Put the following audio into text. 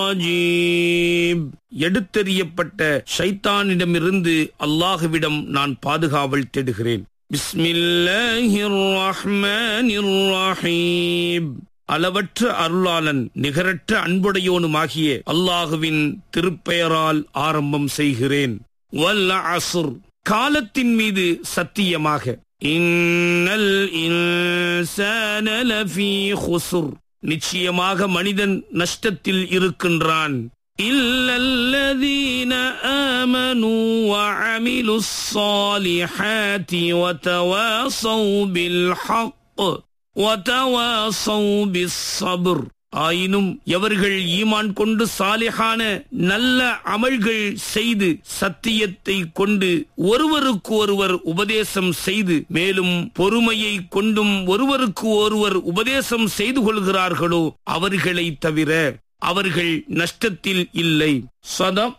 ரஜீம். எடுத்தெறியப்பட்ட ஷைத்தானிடமிருந்து அல்லாஹுவிடம் நான் பாதுகாவல் தேடுகிறேன் பிஸ்மில்லாஹிர் ரஹ்மானிர் ரஹீம் அளவற்ற அருளாளன் நிகரற்ற அன்புடையோனுமாகிய அல்லாஹுவின் திருப்பெயரால் ஆரம்பம் செய்கிறேன் வல் அசுர் காலத்தின் மீது சத்தியமாக இன்னல் இன்சான லஃபீ குசுர் நிச்சயமாக மனிதன் நஷ்டத்தில் இருக்கின்றான் إلا الذين آمنوا وعملوا الصالحات وتواصوا بالحق وتواصوا بالصبر ஆயினும் எவர்கள் ஈமான் கொண்டு சாலிஹான நல்ல அமல்கள் செய்து சத்தியத்தை கொண்டு ஒருவருக்கு ஒருவர் உபதேசம் செய்து மேலும் பொறுமையை கொண்டும் ஒருவருக்கு ஒருவர் உபதேசம் செய்து கொள்கிறார்களோ அவர்களை தவிர அவர்கள் நஷ்டத்தில் இல்லை சதம்